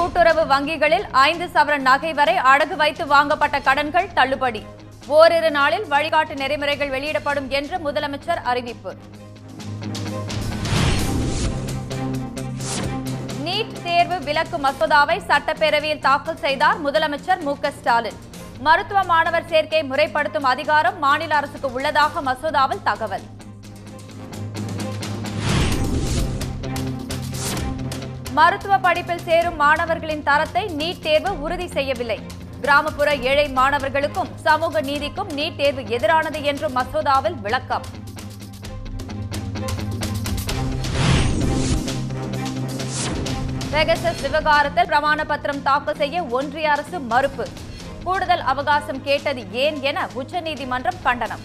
கூட்டுறவு வங்கிகளில் ஐந்து சவரன் நகை வரை அடகு வைத்து வாங்கப்பட்ட கடன்கள் தள்ளுபடி ஓரிரு நாளில் வழிகாட்டு நெறிமுறைகள் வெளியிடப்படும் என்று முதலமைச்சர் அறிவிப்பு நீட் தேர்வு விலக்கு மசோதாவை சட்டப்பேரவையில் தாக்கல் செய்தார் முதலமைச்சர் மு க ஸ்டாலின் மருத்துவ மாணவர் சேர்க்கை முறைப்படுத்தும் அதிகாரம் மாநில அரசுக்கு உள்ளதாக மசோதாவில் தகவல் மருத்துவ படிப்பில் சேரும் மாணவர்களின் தரத்தை நீட் தேர்வு உறுதி செய்யவில்லை கிராமப்புற ஏழை மாணவர்களுக்கும் சமூக நீதிக்கும் நீட் தேர்வு எதிரானது என்று மசோதாவில் விளக்கம் பெகசஸ் விவகாரத்தில் பிரமாண பத்திரம் தாக்கல் செய்ய ஒன்றிய அரசு மறுப்பு கூடுதல் அவகாசம் கேட்டது ஏன் என உச்சநீதிமன்றம் கண்டனம்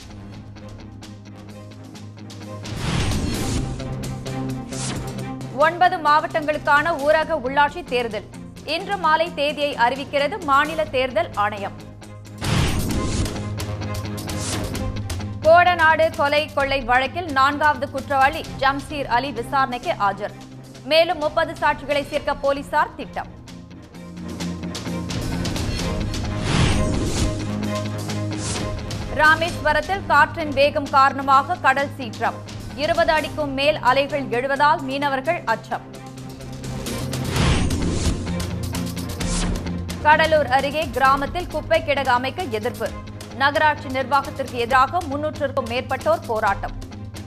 ஒன்பது மாவட்டங்களுக்கான ஊரக உள்ளாட்சி தேர்தல் இன்று மாலை தேதியை அறிவிக்கிறது மாநில தேர்தல் ஆணையம் கோடநாடு கொலை கொள்ளை வழக்கில் நான்காவது குற்றவாளி ஜம்சீர் அலி விசாரணைக்கு ஆஜர் மேலும் முப்பது சாட்சிகளை சேர்க்க போலீசார் திட்டம் ராமேஸ்வரத்தில் காற்றின் வேகம் காரணமாக கடல் சீற்றம் இருபது அடிக்கும் மேல் அலைகள் எழுவதால் மீனவர்கள் அச்சம் கடலூர் அருகே கிராமத்தில் குப்பை கிடங்கு அமைக்க எதிர்ப்பு நகராட்சி நிர்வாகத்திற்கு எதிராக முன்னூற்றுக்கும் மேற்பட்டோர் போராட்டம்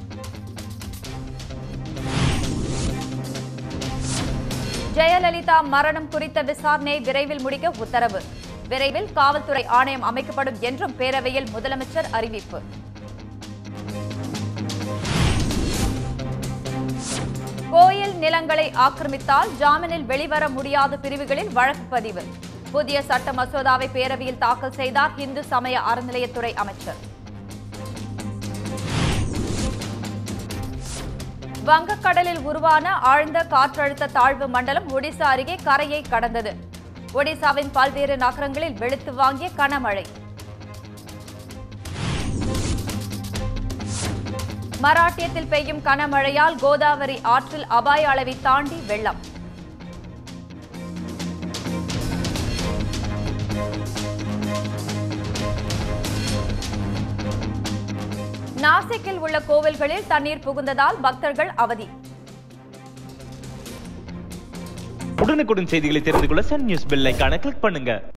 ஜெயலலிதா மரணம் குறித்த விசாரணையை விரைவில் முடிக்க உத்தரவு விரைவில் காவல்துறை ஆணையம் அமைக்கப்படும் என்றும் பேரவையில் முதலமைச்சர் அறிவிப்பு கோயில் நிலங்களை ஆக்கிரமித்தால் ஜாமீனில் வெளிவர முடியாத பிரிவுகளில் வழக்கு பதிவு புதிய சட்ட மசோதாவை பேரவையில் தாக்கல் செய்தார் இந்து சமய அறநிலையத்துறை அமைச்சர் வங்கக்கடலில் உருவான ஆழ்ந்த காற்றழுத்த தாழ்வு மண்டலம் ஒடிசா அருகே கரையை கடந்தது ஒடிசாவின் பல்வேறு நகரங்களில் வெளுத்து வாங்கிய கனமழை மராட்டியத்தில் பெய்யும் கனமழையால் கோதாவரி ஆற்றில் அபாய அளவை தாண்டி வெள்ளம் நாசிக்கில் உள்ள கோவில்களில் தண்ணீர் புகுந்ததால் பக்தர்கள் அவதி உடனுக்குடன் செய்திகளை தெரிந்து கொள்ள சன் நியூஸ் பெல் ஐகானை கிளிக் பண்ணுங்க